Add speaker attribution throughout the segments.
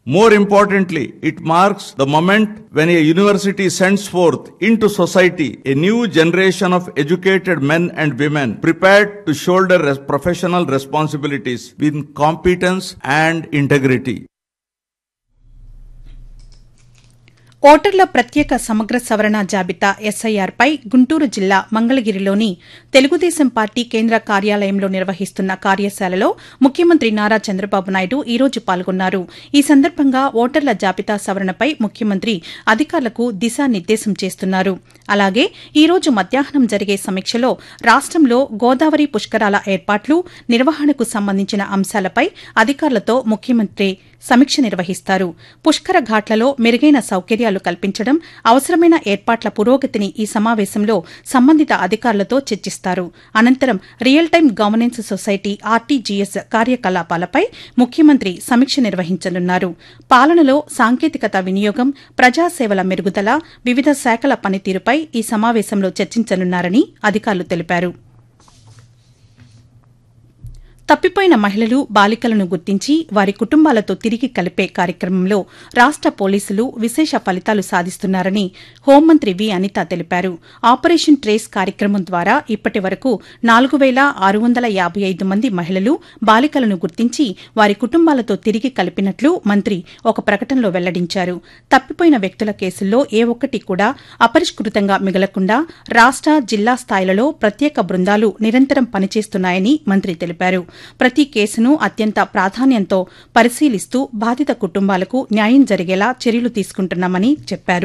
Speaker 1: More importantly, it marks the moment when a university sends forth into society a new generation of educated men and women prepared to shoulder res- professional responsibilities with competence and integrity.
Speaker 2: ఓటర్ల ప్రత్యేక సమగ్ర సవరణ జాబితా SIR పై గుంటూరు జిల్లా మంగళగిరిలోని Telugu Desam party కేంద్ర కార్యాలయంలో నిర్వహిస్తున్న కార్యశాలలో ముఖ్యమంత్రి నారా చంద్రబాబు నాయుడు ఈ రోజు పాల్గొన్నారు ఈ సందర్భంగా ఓటర్ల జాబితా సవరణపై ముఖ్యమంత్రి అధికారులకు దిశానిర్దేశం చేస్తున్నారు అలాగే ఈ రోజు మధ్యాహ్నం జరిగే సమీక్షలో రాష్టంలో గోదావరి పుష్కరాల ఏర్పాట్లు నిర్వహణకు సంబంధించిన అంశాలపై అధికారులతో ముఖ్యమంత్రి సమీక్ష నిర్వహిస్తారు పుష్కర ఘాట్లలో మెరుగైన సౌకర్యాలు కల్పించడం అవసరమైన ఏర్పాట్ల పురోగతిని ఈ సమావేశంలో సంబంధిత అధికారులతో చర్చిస్తారు అనంతరం real time governance society RTGS కార్యకలాపాలపై ముఖ్యమంత్రి సమీక్ష నిర్వహించనున్నారు పాలనలో సాంకేతికత వినియోగం ప్రజాసేవల మెరుగుదల వివిధ శాఖల పనితీరుపై ఈ సమావేశంలో చర్చించనున్నారని అధికారులు తెలిపారు తప్పిపోయిన మహిళలు బాలికలను గుర్తించి వారి కుటుంబాలతో తిరిగి కలిపే కార్యక్రమంలో రాష్ట పోలీసులు విశేష ఫలితాలు సాధిస్తున్నారని హోంమంత్రి వి అనిత తెలిపారు ఆపరేషన్ ట్రేస్ కార్యక్రమం ద్వారా ఇప్పటి వరకు నాలుగు వేల ఆరు వందల యాబై ఐదు మంది మహిళలు బాలికలను గుర్తించి వారి కుటుంబాలతో తిరిగి కలిపినట్లు మంత్రి ఒక ప్రకటనలో వెల్లడించారు తప్పిపోయిన వ్యక్తుల కేసుల్లో ఏ ఒక్కటి కూడా అపరిష్కృతంగా మిగలకుండా రాష్ట జిల్లా స్థాయిలలో ప్రత్యేక బృందాలు నిరంతరం పనిచేస్తున్నాయని మంత్రి తెలిపారు ప్రతి కేసును అత్యంత ప్రాధాన్యంతో పరిశీలిస్తూ బాధిత కుటుంబాలకు న్యాయం జరిగేలా చర్యలు తీసుకుంటున్నామని చెప్పారు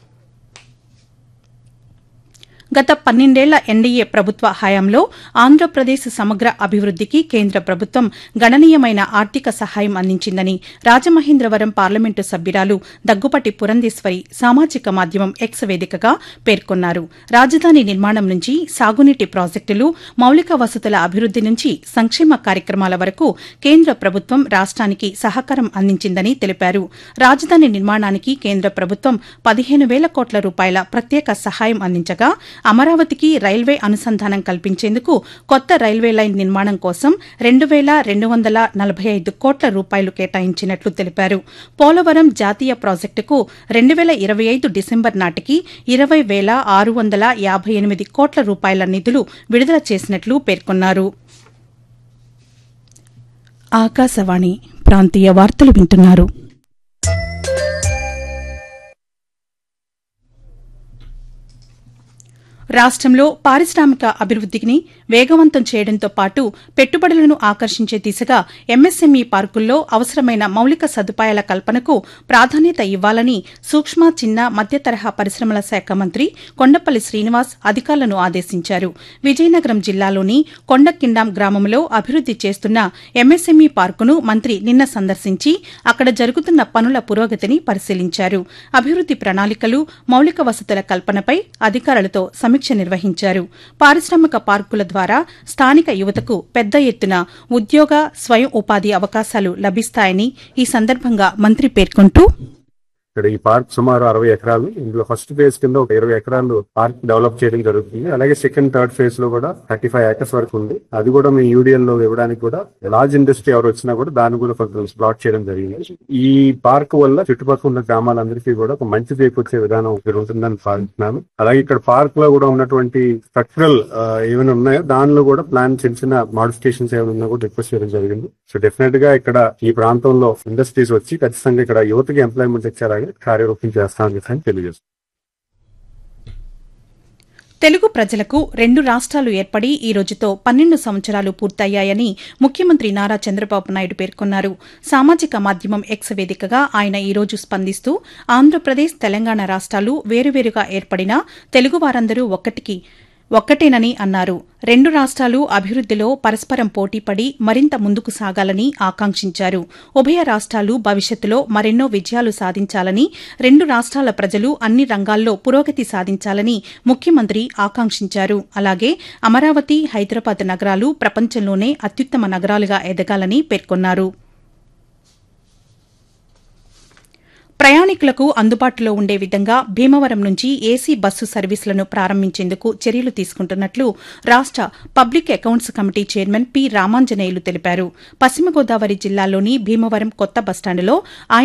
Speaker 2: గత పన్నెండేళ్ల ఎన్డీఏ ప్రభుత్వ హయాంలో ఆంధ్రప్రదేశ్ సమగ్ర అభివృద్దికి కేంద్ర ప్రభుత్వం గణనీయమైన ఆర్థిక సహాయం అందించిందని రాజమహేంద్రవరం పార్లమెంటు సభ్యురాలు దగ్గుపటి పురంధేశ్వరి సామాజిక మాధ్యమం ఎక్స్ వేదికగా పేర్కొన్నారు రాజధాని నిర్మాణం నుంచి సాగునీటి ప్రాజెక్టులు మౌలిక వసతుల అభివృద్ది నుంచి సంక్షేమ కార్యక్రమాల వరకు కేంద్ర ప్రభుత్వం రాష్ట్రానికి సహకారం అందించిందని తెలిపారు రాజధాని నిర్మాణానికి కేంద్ర ప్రభుత్వం పదిహేను వేల కోట్ల రూపాయల ప్రత్యేక సహాయం అందించగా అమరావతికి రైల్వే అనుసంధానం కల్పించేందుకు కొత్త రైల్వే లైన్ నిర్మాణం కోసం రెండు వేల రెండు వందల నలభై ఐదు కోట్ల రూపాయలు కేటాయించినట్లు తెలిపారు పోలవరం జాతీయ ప్రాజెక్టుకు రెండు వేల ఇరవై ఐదు డిసెంబర్ నాటికి ఇరవై వేల ఆరు వందల యాభై ఎనిమిది కోట్ల రూపాయల నిధులు విడుదల చేసినట్లు పేర్కొన్నారు ఆకాశవాణి ప్రాంతీయ వార్తలు వింటున్నారు రాష్ట్రంలో పారిశ్రామిక అభివృద్దిని వేగవంతం చేయడంతో పాటు పెట్టుబడులను ఆకర్షించే దిశగా ఎంఎస్ఎంఈ పార్కుల్లో అవసరమైన మౌలిక సదుపాయాల కల్పనకు ప్రాధాన్యత ఇవ్వాలని సూక్ష్మ చిన్న మధ్య తరహా పరిశ్రమల శాఖ మంత్రి కొండపల్లి శ్రీనివాస్ అధికారులను ఆదేశించారు విజయనగరం జిల్లాలోని కొండకిండాం గ్రామంలో అభివృద్ది చేస్తున్న ఎంఎస్ఎంఈ పార్కును మంత్రి నిన్న సందర్శించి అక్కడ జరుగుతున్న పనుల పురోగతిని పరిశీలించారు అభివృద్ది ప్రణాళికలు మౌలిక వసతుల కల్పనపై అధికారులతో సమీక్ష నిర్వహించారు పారిశ్రామిక పార్కుల ద్వారా స్థానిక యువతకు పెద్ద ఎత్తున ఉద్యోగ స్వయం ఉపాధి అవకాశాలు లభిస్తాయని ఈ సందర్భంగా మంత్రి పేర్కొంటూ
Speaker 3: ఇక్కడ ఈ పార్క్ సుమారు అరవై ఎకరాలు ఇందులో ఫస్ట్ ఫేజ్ కింద ఒక ఇరవై ఎకరాలు పార్క్ డెవలప్ చేయడం జరుగుతుంది అలాగే సెకండ్ థర్డ్ ఫేజ్ లో కూడా థర్టీ ఫైవ్ ఏకర్స్ వరకు ఉంది అది కూడా మేము యూడిఎల్ లో ఇవ్వడానికి కూడా లార్జ్ ఇండస్ట్రీ ఎవరు వచ్చినా కూడా దాన్ని కూడా కొంచెం ప్లాట్ చేయడం జరిగింది ఈ పార్క్ వల్ల చుట్టుపక్కల ఉన్న గ్రామాలందరికీ కూడా ఒక మంచి చేకూర్చే విధానం ఇక్కడ ఉంటుందని భావిస్తున్నాను అలాగే ఇక్కడ పార్క్ లో కూడా ఉన్నటువంటి స్ట్రక్చరల్ ఏమైనా ఉన్నాయో దానిలో కూడా ప్లాన్ చిన్న చిన్న మాడిఫికేషన్స్ ఏమైనా ఉన్నా కూడా రిక్వెస్ట్ చేయడం జరిగింది సో డెఫినెట్ గా ఇక్కడ ఈ ప్రాంతంలో ఇండస్ట్రీస్ వచ్చి ఖచ్చితంగా ఇక్కడ యువతకి ఎంప్లాయ్మెంట్ ఇచ్చేలాగా కార్యరూపం చేస్తామని చెప్పి తెలియజేస్తాం
Speaker 2: తెలుగు ప్రజలకు రెండు రాష్ట్రాలు ఏర్పడి ఈ రోజుతో పన్నెండు సంవత్సరాలు పూర్తయ్యాయని ముఖ్యమంత్రి నారా చంద్రబాబు నాయుడు పేర్కొన్నారు సామాజిక మాధ్యమం ఎక్స్ వేదికగా ఆయన ఈ రోజు స్పందిస్తూ ఆంధ్రప్రదేశ్ తెలంగాణ రాష్ట్రాలు వేరువేరుగా ఏర్పడినా తెలుగు వారందరూ ఒక్కటికి ఒక్కటేనని అన్నారు రెండు రాష్ట్రాలు అభివృద్దిలో పరస్పరం పోటీపడి మరింత ముందుకు సాగాలని ఆకాంక్షించారు ఉభయ రాష్ట్రాలు భవిష్యత్తులో మరెన్నో విజయాలు సాధించాలని రెండు రాష్ట్రాల ప్రజలు అన్ని రంగాల్లో పురోగతి సాధించాలని ముఖ్యమంత్రి ఆకాంక్షించారు అలాగే అమరావతి హైదరాబాద్ నగరాలు ప్రపంచంలోనే అత్యుత్తమ నగరాలుగా ఎదగాలని పేర్కొన్నారు ప్రయాణికులకు అందుబాటులో ఉండే విధంగా భీమవరం నుంచి ఏసీ బస్సు సర్వీసులను ప్రారంభించేందుకు చర్యలు తీసుకుంటున్నట్లు రాష్ట public accounts committee chairman P Ramanjaneyulu తెలిపారు పశ్చిమ గోదావరి జిల్లాలోని భీమవరం కొత్త బస్టాండులో ఆయన